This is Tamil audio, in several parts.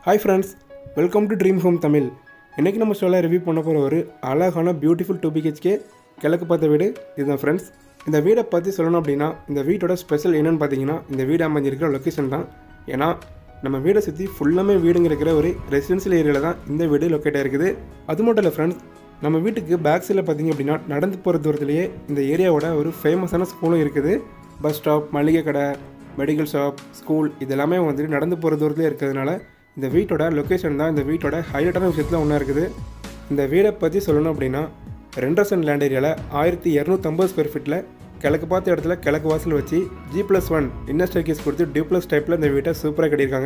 hi friends welcome to dream home Tamil இன்றைக்கி நம்ம ஷோவில் ரிவ்யூ பண்ண போகிற ஒரு அழகான பியூட்டிஃபுல் டூ பிஹெச்கே கிழக்கு பார்த்த வீடு இதுதான் ஃப்ரெண்ட்ஸ் இந்த வீடை பற்றி சொல்லணும் அப்படின்னா இந்த வீட்டோட ஸ்பெஷல் என்னென்னு பார்த்தீங்கன்னா இந்த வீடு அமைஞ்சிருக்கிற லொக்கேஷன் தான் ஏன்னா நம்ம வீடை சுற்றி ஃபுல்லாமே வீடுங்க இருக்கிற ஒரு ரெசிடென்சியல் ஏரியாவில் தான் இந்த வீடு லொக்கேட் ஆயிருக்குது அது மட்டும் இல்லை ஃப்ரெண்ட்ஸ் நம்ம வீட்டுக்கு பேக் சைடில் பார்த்தீங்க அப்படின்னா நடந்து போகிற தூரத்துலேயே இந்த ஏரியாவோட ஒரு ஃபேமஸான ஸ்கூலும் இருக்குது பஸ் ஸ்டாப் மளிகை கடை மெடிக்கல் ஷாப் ஸ்கூல் இதெல்லாமே வந்துட்டு நடந்து போகிற தூரத்துலேயே இருக்கிறதுனால இந்த வீட்டோட லொக்கேஷன் தான் இந்த வீட்டோட ஹைலைட்டான விஷயத்தில் ஒன்றா இருக்குது இந்த வீடை பற்றி சொல்லணும் அப்படின்னா ரெண்டரை சென்ட் லேண்ட் ஏரியாவில் ஆயிரத்தி இரநூத்தம்பது ஸ்கொயர் ஃபீட்டில் கிழக்கு பார்த்த இடத்துல கிழக்கு வாசல் வச்சு G plus one inner staircase கொடுத்து டியூ ப்ளஸ் டைப்பில் இந்த வீட்டை சூப்பராக கட்டியிருக்காங்க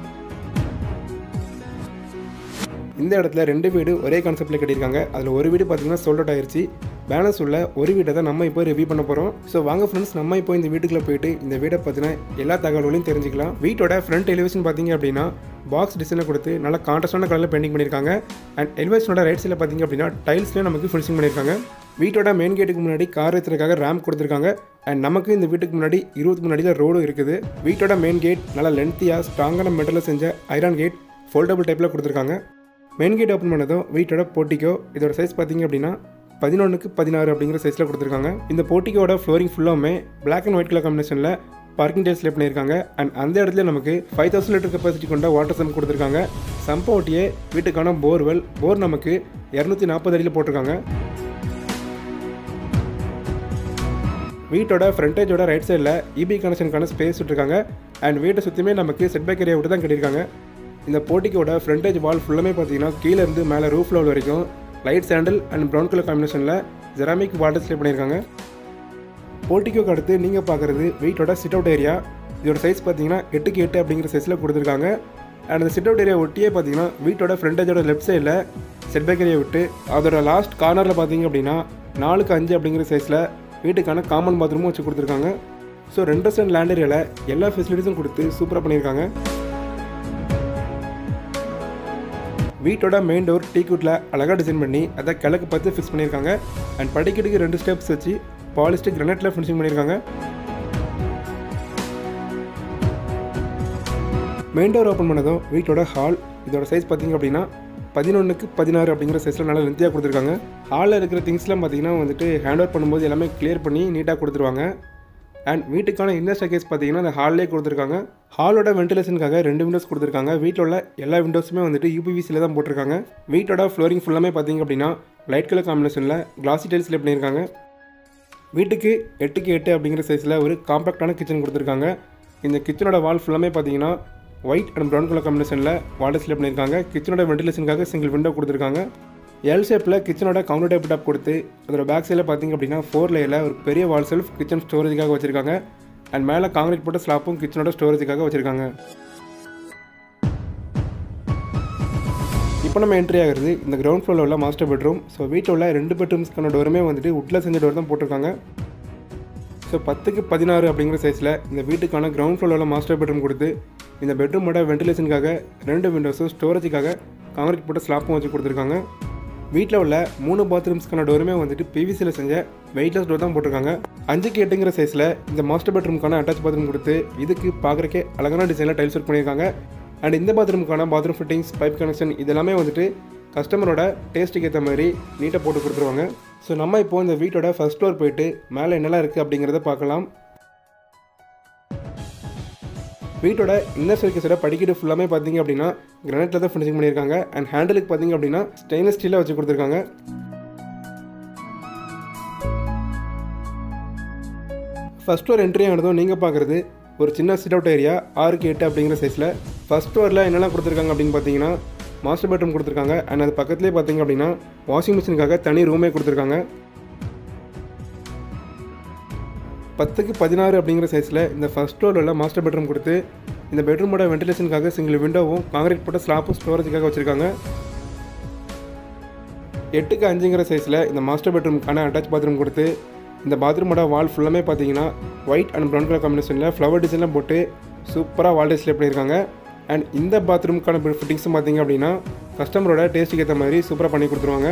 இந்த இடத்துல ரெண்டு வீடு ஒரே கான்செப்ட்டில் கட்டியிருக்காங்க அதில் ஒரு வீடு பார்த்தீங்கன்னா சோல்ட் அவுட் ஆயிருச்சு பேலன்ஸ் உள்ள ஒரு வீட்டை தான் நம்ம இப்போ ரிவ்யூ பண்ண போகிறோம் ஸோ வாங்க ஃப்ரெண்ட்ஸ் நம்ம இப்போ இந்த வீட்டுக்குள்ளே போயிட்டு இந்த வீடை பற்றின எல்லா தகவல்களையும் தெரிஞ்சுக்கலாம் வீட்டோட ஃப்ரண்ட் எலிவேஷன் பார்த்தீங்க அப்படின்னா பாக்ஸ் டிசைனை கொடுத்து நல்லா கான்ட்ராஸ்டான கலரில் பெயிண்டிங் பண்ணியிருக்காங்க அண்ட் எலிவேஷனோட ரைட் சைடில் பார்த்தீங்க அப்படின்னா டைல்ஸ்லேயும் நமக்கு ஃபினிஷிங் பண்ணியிருக்காங்க வீட்டோட மெயின் கேட்டுக்கு முன்னாடி கார் ஏற்றுறதுக்காக ரேம்ப் கொடுத்துருக்காங்க அண்ட் நமக்கு இந்த வீட்டுக்கு முன்னாடி இருபது முன்னாடியில் ரோடும் இருக்குது வீட்டோட மெயின் கேட் நல்லா லென்த்தியாக ஸ்ட்ராங்கான மெட்டலில் செஞ்ச ஐரான் கேட் ஃபோல்டபுள் டைப்பில் கொடுத்துருக்காங்க மெயின் கேட் ஓப்பன் பண்ணதும் வீட்டோட போர்ட்டிக்கோ இதோட சைஸ் பார்த்தீங்க அப்படின்னா பதினொன்றுக்கு பதினாறு அப்படிங்கிற சைஸில் கொடுத்துருக்காங்க இந்த போர்ட்டிக்கோட ஃப்ளோரிங் ஃபுல்லாமே பிளாக் அண்ட் ஒயிட் கலர் காம்பினேஷனில் பார்க்கிங் டைல்ஸ் லே பண்ணியிருக்காங்க அண்ட் அந்த இடத்துல நமக்கு ஃபைவ் தௌசண்ட் லிட்டர் கெப்பாசிட்டி கொண்ட வாட்டர் சம்ப் கொடுத்துருக்காங்க சம்பை ஒட்டியே வீட்டுக்கான போர்வெல் போர் நமக்கு இரநூத்தி நாற்பது அடியில் போட்டிருக்காங்க வீட்டோட ஃப்ரண்டேஜோட ரைட் சைடில் இபி கனெக்ஷனுக்கான ஸ்பேஸ் விட்டுருக்காங்க அண்ட் வீட்டை சுற்றியுமே நமக்கு செட்பேக் ஏரியா விட்டு தான் கட்டியிருக்காங்க இந்த போர்ட்டிக்கோட ஃப்ரண்டேஜ் வால் ஃபுல்லாமே பார்த்தீங்கன்னா கீழே இருந்து மேலே ரூஃப் லெவல் வரைக்கும் light sandal and brown colour காம்பினேஷனில் ஜெராமிக் வாட்டர் ஸ்லே பண்ணியிருக்காங்க போர்ட்டிக்கோக்கு அடுத்து நீங்கள் பார்க்குறது வீட்டோட சிட் அவுட் ஏரியா இதோட சைஸ் பார்த்தீங்கன்னா எட்டுக்கு எட்டு அப்படிங்கிற சைஸில் கொடுத்துருக்காங்க அண்ட் அந்த சிட் அவுட் ஏரியா ஒட்டியே பார்த்தீங்கன்னா வீட்டோட ஃப்ரண்டேஜோட லெஃப்ட் சைடில் செட்பேக் ஏரியா விட்டு அதோட லாஸ்ட் கார்னரில் பார்த்தீங்க அப்படின்னா நாலுக்கு அஞ்சு அப்படிங்கிற சைஸில் வீட்டுக்கான காமன் பாத்ரூமும் வச்சு கொடுத்துருக்காங்க ஸோ ரெண்டு சென்ட் லேண்ட் ஏரியாவில் எல்லா ஃபெசிலிட்டிஸும் கொடுத்து சூப்பராக பண்ணியிருக்காங்க வீட்டோட மெயின் டோர் டீக்குட்டில் அழகாக டிசைன் பண்ணி அதை கிழக்கு பார்த்து ஃபிக்ஸ் பண்ணியிருக்காங்க அண்ட் படிக்கட்டுக்கு ரெண்டு ஸ்டெப்ஸ் வச்சு பாலிஸ்டிக் கிரனைட்டில் ஃபினிஷிங் பண்ணியிருக்காங்க மெயின் டோர் ஓப்பன் பண்ணதும் வீட்டோட ஹால் இதோட சைஸ் பார்த்தீங்க அப்படின்னா பதினொன்றுக்கு பதினாறு அப்படிங்கிற சைஸில் நல்லா லென்த்தியாக கொடுத்துருக்காங்க ஹாலில் இருக்கிற திங்ஸ்லாம் பார்த்தீங்கன்னா வந்துட்டு ஹேண்ட் ஓவர் பண்ணும்போது எல்லாமே கிளியர் பண்ணி நீட்டாக கொடுத்துருவாங்க அண்ட் வீட்டுக்கான இன்னர் ஸ்டேக்கேஸ் பார்த்தீங்கன்னா அந்த ஹால்லே கொடுத்துருக்காங்க ஹாலோட வென்டிலேஷனுக்காக ரெண்டு விண்டோஸ் கொடுத்துருக்காங்க வீட்டில் உள்ள எல்லா விண்டோஸுமே வந்துட்டு யூபிவிசியில் தான் போட்டிருக்காங்க வீட்டோட ஃப்ளோரிங் ஃபுல்லாமே பார்த்தீங்க அப்படின்னா லைட் கலர் காம்பினேஷனில் கிளாசி டைல்ஸில் பண்ணியிருக்காங்க வீட்டுக்கு எட்டுக்கு எட்டு அப்படிங்கிற சைஸில் ஒரு காம்பாக்டான கிச்சன் கொடுத்துருக்காங்க இந்த கிச்சனோட வால் ஃபுல்லாமே பார்த்தீங்கன்னா ஒயிட் அண்ட் ப்ரௌன் கலர் காம்பினேஷனில் வால் டிஸ்பிளே பண்ணியிருக்காங்க கிச்சனோட வென்டிலேஷனுக்காக சிங்கிள் விண்டோ கொடுத்துருக்காங்க எல் ஷேப்பில் கிச்சனோட கவுண்டர் டைப் டாப் கொடுத்து அதோட பேக் சைடில் பார்த்தீங்க அப்படின்னா ஃபோர் லேயரில் ஒரு பெரிய வால் செல்ஃப் கிச்சன் ஸ்டோரேஜுக்காக வச்சுருக்காங்க அண்ட் மேலே காங்கிரீட் போட்ட ஸ்லாப்பும் கிச்சனோட ஸ்டோரேஜுக்காக வச்சுருக்காங்க இப்போ நம்ம என்ட்ரி ஆகிறது இந்த கிரவுண்ட் ஃப்ளோரில் உள்ள மாஸ்டர் பெட்ரூம் ஸோ வீட்டில் உள்ள ரெண்டு பெட்ரூம்ஸ்க்கான டோருமே வந்துட்டு உட்டில் செஞ்ச டோர் தான் போட்டிருக்காங்க ஸோ பத்துக்கு பதினாறு அப்படிங்கிற சைஸில் இந்த வீட்டுக்கான கிரவுண்ட் ஃப்ளோரில் உள்ள மாஸ்டர் பெட்ரூம் கொடுத்து இந்த பெட்ரூமோட வென்டிலேஷனுக்காக ரெண்டு விண்டோஸும் ஸ்டோரேஜுக்காக காங்கிரீட் போட்ட ஸ்லாப்பும் வச்சு கொடுத்துருக்காங்க வீட்டில் உள்ள மூணு பாத்ரூம்ஸ்க்கான டோருமே வந்துட்டு பிவிசியில் செஞ்ச வெயிட்லெஸ் டோர் தான் போட்டிருக்காங்க அஞ்சுக்கு எட்டுங்கிற சைஸில் இந்த மாஸ்டர் பெட்ரூம்க்கான அட்டாச் பாத்ரூம் கொடுத்து இதுக்கு பார்க்குறக்கே அழகான டிசைனில் டைல்ஸ் ஒர்க் பண்ணியிருக்காங்க அண்ட் இந்த பாத்ரூமுக்கான பாத்ரூம் ஃபிட்டிங்ஸ் பைப் கனெக்ஷன் இதெல்லாமே வந்துட்டு கஸ்டமரோட டேஸ்ட்டுக்கு ஏற்ற மாதிரி நீட்டாக போட்டு கொடுத்துருவாங்க ஸோ நம்ம இப்போ இந்த வீட்டோட ஃபஸ்ட் ஃப்ளோர் போயிட்டு மேலே என்னெல்லாம் இருக்குது அப்படிங்கிறத பார்க்கலாம் வீட்டோட இன்னர் சர்க்கஸோட படிக்கட்டு ஃபுல்லாமே பார்த்தீங்க அப்படின்னா கிரானைட்டில் தான் ஃபினிஷிங் பண்ணியிருக்காங்க அண்ட் ஹேண்டிலுக்கு பார்த்தீங்க அப்படின்னா ஸ்டெயின்லெஸ் ஸ்டீலில் வச்சு கொடுத்துருக்காங்க ஃபஸ்ட் ஃப்ளோர் என்ட்ரி ஆனதும் நீங்கள் பார்க்குறது ஒரு சின்ன சிட் அவுட் ஏரியா ஆறுக்கு எட்டு அப்படிங்கிற சைஸில் ஃபஸ்ட் ஃப்ளோரில் என்னெல்லாம் கொடுத்துருக்காங்க அப்படின்னு பார்த்தீங்கன்னா மாஸ்டர் பெட்ரூம் கொடுத்துருக்காங்க அண்ட் அது பக்கத்துலேயே பார்த்தீங்க அப்படின்னா வாஷிங் மிஷினுக்காக தனி ரூமே கொடுத்துருக்காங்க பத்துக்கு பதினாறு அப்படிங்கிற சைஸில் இந்த ஃபஸ்ட் ஃப்ளோரில் உள்ள மாஸ்டர் பெட்ரூம் கொடுத்து இந்த பெட்ரூமோட வென்டிலேஷனுக்காக சிங்கிள் விண்டோவும் காங்கிரீட் போட்ட ஸ்லாப்பும் ஸ்டோரேஜுக்காக வச்சுருக்காங்க எட்டுக்கு அஞ்சுங்கிற சைஸில் இந்த மாஸ்டர் பெட்ரூமுக்கான அட்டாச் பாத்ரூம் கொடுத்து இந்த பாத்ரூமோட வால் ஃபுல்லாமே பார்த்தீங்கன்னா ஒயிட் அண்ட் ப்ரௌன் கலர் காம்பினேஷனில் ஃப்ளவர் டிசைன்லாம் போட்டு சூப்பராக வால் டிஸ்பிளே பண்ணியிருக்காங்க அண்ட் இந்த பாத்ரூமுக்கான ஃபிட்டிங்ஸும் பார்த்தீங்க அப்படின்னா கஸ்டமரோட டேஸ்ட்டுக்கு ஏற்ற மாதிரி சூப்பராக பண்ணி கொடுத்துருவாங்க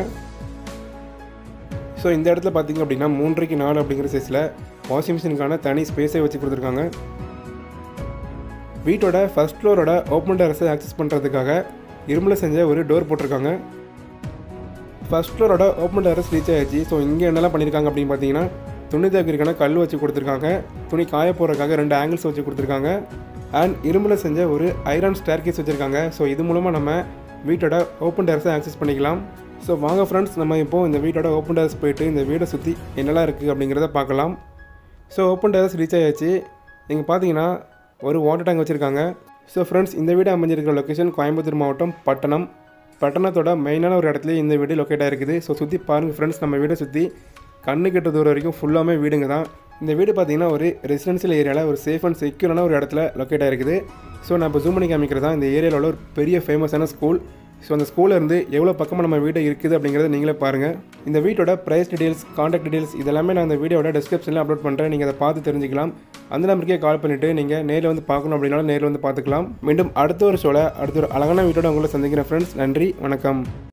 ஸோ இந்த இடத்துல பார்த்தீங்க அப்படின்னா மூன்றைக்கு நாலு அப்படிங்கிற சைஸில் வாஷிங் மிஷினுக்கான தனி ஸ்பேஸே வச்சு கொடுத்துருக்காங்க வீட்டோட ஃபர்ஸ்ட் ஃப்ளோரோட ஓப்பன் டெரஸை ஆக்சஸ் பண்ணுறதுக்காக இரும்பில் செஞ்ச ஒரு டோர் போட்டிருக்காங்க ஃபர்ஸ்ட் ஃப்ளோரோட ஓப்பன் டெரஸ் ரீச் ஆயிடுச்சு ஸோ இங்கே என்னெல்லாம் பண்ணியிருக்காங்க அப்படின்னு பார்த்தீங்கன்னா துணி துவைக்கிறதுக்கான கல் வச்சு கொடுத்துருக்காங்க துணி காய போடுறதுக்காக ரெண்டு ஆங்கிள்ஸ் வச்சு கொடுத்துருக்காங்க அண்ட் இரும்பில் செஞ்ச ஒரு ஐரன் ஸ்டேர் கேஸ் வச்சுருக்காங்க ஸோ இது மூலமாக நம்ம வீட்டோட ஓப்பன் டெரஸை ஆக்சஸ் பண்ணிக்கலாம் ஸோ வாங்க ஃப்ரெண்ட்ஸ் நம்ம இப்போது இந்த வீட்டோட ஓப்பன் டெரஸ் போயிட்டு இந்த வீடை சுற்றி என்னெல்லாம் இருக்குது அப்படிங்கிறத பார்க்கலாம் ஸோ ஓப்பன் டெரஸ் ரீச் ஆயாச்சு நீங்கள் பார்த்தீங்கன்னா ஒரு வாட்டர் டேங்க் வச்சுருக்காங்க ஸோ ஃப்ரெண்ட்ஸ் இந்த வீடு அமைஞ்சிருக்கிற லொக்கேஷன் கோயம்புத்தூர் மாவட்டம் பட்டணம் பட்டணத்தோட மெயினான ஒரு இடத்துல இந்த வீடு லொக்கேட் ஆகிருக்குது ஸோ சுற்றி பாருங்கள் ஃப்ரெண்ட்ஸ் நம்ம வீடை சுற்றி கண்ணு கெட்ட தூரம் வரைக்கும் ஃபுல்லாமே வீடுங்க தான் இந்த வீடு பார்த்தீங்கன்னா ஒரு ரெசிடென்ஷியல் ஏரியாவில் ஒரு சேஃப் அண்ட் செக்யூரான ஒரு இடத்துல லொக்கேட் ஆகிருக்குது ஸோ நான் இப்போ ஜூம் பண்ணி காமிக்கிறது தான் இந்த ஏரியாவில் உள்ள ஒரு பெரிய ஃபேமஸான ஸ்கூல் ஸோ அந்த ஸ்கூலில் இருந்து எவ்வளோ பக்கமாக நம்ம வீடு இருக்குது அப்படிங்கிறத நீங்களே பாருங்கள் இந்த வீட்டோட ப்ரைஸ் டீடைல்ஸ் காண்டாக்ட் டீடைல்ஸ் இதெல்லாமே நான் இந்த வீடியோட டிஸ்கிரிப்ஷனில் அப்லோட் பண்ணுறேன் நீங்கள் அதை பார்த்து தெரிஞ்சுக்கலாம் அந்த நம்பருக்கே கால் பண்ணிவிட்டு நீங்கள் நேரில் வந்து பார்க்கணும் அப்படின்னாலும் நேரில் வந்து பார்த்துக்கலாம் மீண்டும் அடுத்த ஒரு ஷோவில் அடுத்த ஒரு அழகான வீட்டோட உங்களை சந்திக்கிறேன் ஃப்ரெண்ட்ஸ் நன்றி வணக்கம்